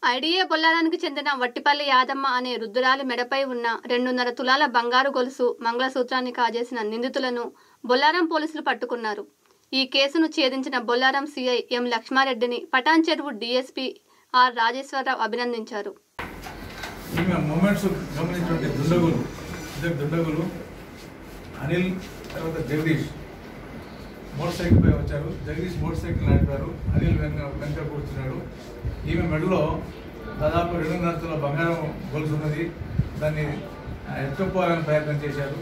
IDA బొల్లారానికి చెందిన వట్టిపల్లి యాదమ్మ అనే రుద్రాలి మెడపై ఉన్న రెండున్నర తులాల బంగారు గొలుసు మంగళసూత్రాన్ని కాజేసిన నిందితులను బొల్లారం పోలీసులు పట్టుకున్నారు ఈ కేసును ఛేదించిన బొల్లారం సీఐ ఎం లక్ష్మారెడ్డిని Patancheru DSP are Rajeswara Rao అభినందించారు ఈమె మూమెంట్స్ గమనించినటువంటి దుండగులు ఇద్దరు దుండగులు అనిల్ తర్వాత జగదీష్ మోటార్ సైకిల్ పై వచ్చారు జగదీష్ మోటార్ సైకిల్ నడిపారు అనిల్ వెనక వెనక కూర్చున్నాడు ఈమె మెడలో దాదాపు రెండున్నర తుల బంగారం గొలుసు ఉన్నది దాన్ని ఆ, ఎత్తుకుపోవాలని ప్రయత్నం చేశారు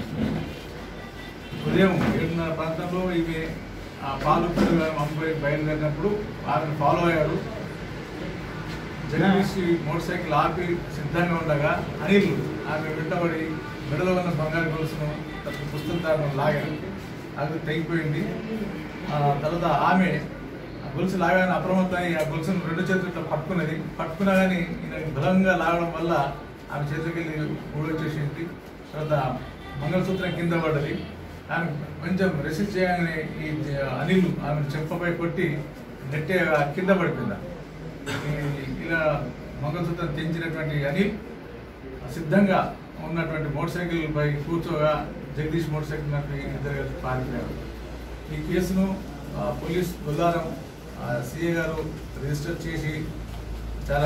ఉదయం ఏడున్నర ప్రాంతంలో ఈమె ఆ పాలు పెరుగు అమ్మాయి బయలుదేరినప్పుడు ఆమెను ఫాలో అయ్యారు జగదీష్ మోటార్ సైకిల్ ఆపి సిద్ధంగా ఉండగా అనిల్ ఆమె వెంటబడి మెడలో ఉన్న బంగారు గొలుసును తన పుస్తకాలను లాగారు అది తెగిపోయింది ఆ తర్వాత ఆమె ఆ గొలుసు లాగానే అప్రమత్తమై ఆ గొలుసును రెండు చేతులతో పట్టుకున్నది పట్టుకున్నా కానీ ఈయన బలంగా లాగడం వల్ల ఆమె చేతికి ఊడొచ్చేసింది తర్వాత మంగళసూత్రం కింద పడ్డది ఆమె కొంచెం రెసిస్ట్ చేయగానే ఈ అనిల్ ఆమె చెంపపై కొట్టి నెట్టే కింద పడిపోయింది ఈ- ఇలా మంగళసూత్రం తెంచినటువంటి అనిల్ సిద్ధంగా ఉన్నటువంటి మోటార్ సైకిల్ పై కూర్చోగా జగదీష్ మోటార్ సైకిల్ నడిపి ఇద్దరు కలిసి పారిపోయారు ఈ కేసును ఆ, పోలీస్ బుల్లారం సిఏ గారు రిజిస్టర్ చేసి చాలా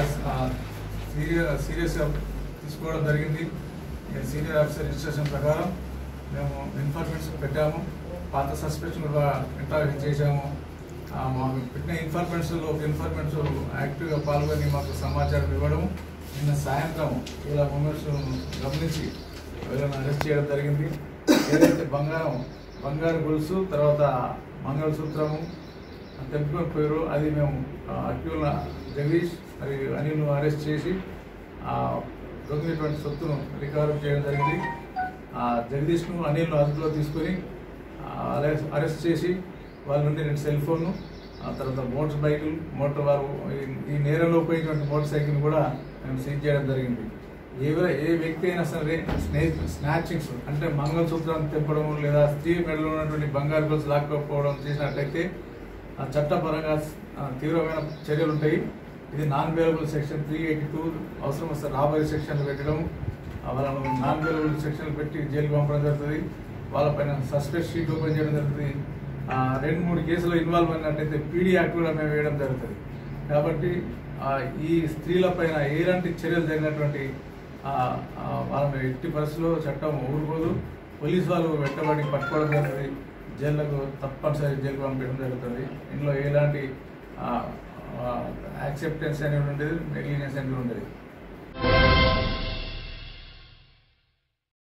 సీరియస్ సీరియస్గా తీసుకోవడం జరిగింది ఈ సీనియర్ ఆఫీసర్ రిజిస్ట్రేషన్ ప్రకారం మేము ఇన్ఫర్మేషన్స్ పెట్టాము పాత సస్పెక్షన్ కూడా ఇంటర్వ్యూ చేశాము ఆ, మాకు పెట్టిన ఇన్ఫర్మేషన్లో ఒక ఇన్ఫర్మేషన్స్ యాక్టివ్గా పాల్గొని మాకు సమాచారం ఇవ్వడం నిన్న సాయంత్రం ఇలా మూమెంట్స్ గమనించి వీళ్ళని అరెస్ట్ చేయడం జరిగింది ఏదైతే బంగారం బంగారు గొలుసు తర్వాత మంగళసూత్రము తెంపుకొని పోయారు అది మేము అక్యూల జగదీష్ మరియు అనిల్ను అరెస్ట్ చేసి ఆ, దొంగినటువంటి సొత్తును రికవర్ చేయడం జరిగింది ఆ, జగదీష్ను అనిల్ను అదుపులో తీసుకొని ఆ, అరెస్ట్ అరెస్ట్ చేసి వాళ్ళ నుండి రెండు సెల్ ఫోన్ను ఆ తర్వాత మోటార్ బైకులు మోటార్ వారు ఈ- ఈ నేరంలో ఉపయోగించినటువంటి మోటార్ సైకిల్ కూడా మేము సీజ్ చేయడం జరిగింది ఏ ఏ వ్యక్తి అయినా సరే స్నే స్నాచింగ్స్ అంటే మంగళసూత్రం తెంపడం లేదా స్త్రీ మెడలో ఉన్నటువంటి బంగారు గొలుసు లాక్కపోవడం చేసినట్లయితే ఆ చట్టపరంగా ఆ, తీవ్రమైన చర్యలు ఉంటాయి ఇది non bailable section three eighty two అవసరం వస్తే రాబోయే సెక్షన్లు పెట్టడం ఆ, వాళ్ళను నాన్ వేలబుల్ సెక్షన్లు పెట్టి జైలుకి పంపడం జరుగుతుంది వాళ్ళపైన సస్పెక్ట్ షీట్ ఓపెన్ చేయడం జరుగుతుంది ఆ, రెండు మూడు కేసులు ఇన్వాల్వ్ అయినట్టయితే పీడీ యాక్ట్ కూడా మేము వేయడం జరుగుతుంది కాబట్టి ఆ, ఈ స్త్రీల పైన ఎలాంటి చర్యలు జరిగినటువంటి ఆ, ఆ, వాళ్ళని ఎట్టి పరిస్థితుల్లో చట్టం ఊరుకోదు పోలీస్ వాళ్ళు వెంటబడి పట్టుకోవడం జరుగుతుంది జైళ్ళకు తప్పనిసరి జైలుకు పంపించడం జరుగుతుంది ఇందులో ఎలాంటి యాక్సెప్టెన్స్ అనేది ఉండేది నెగ్లిజెన్స్ అనేది ఉండేది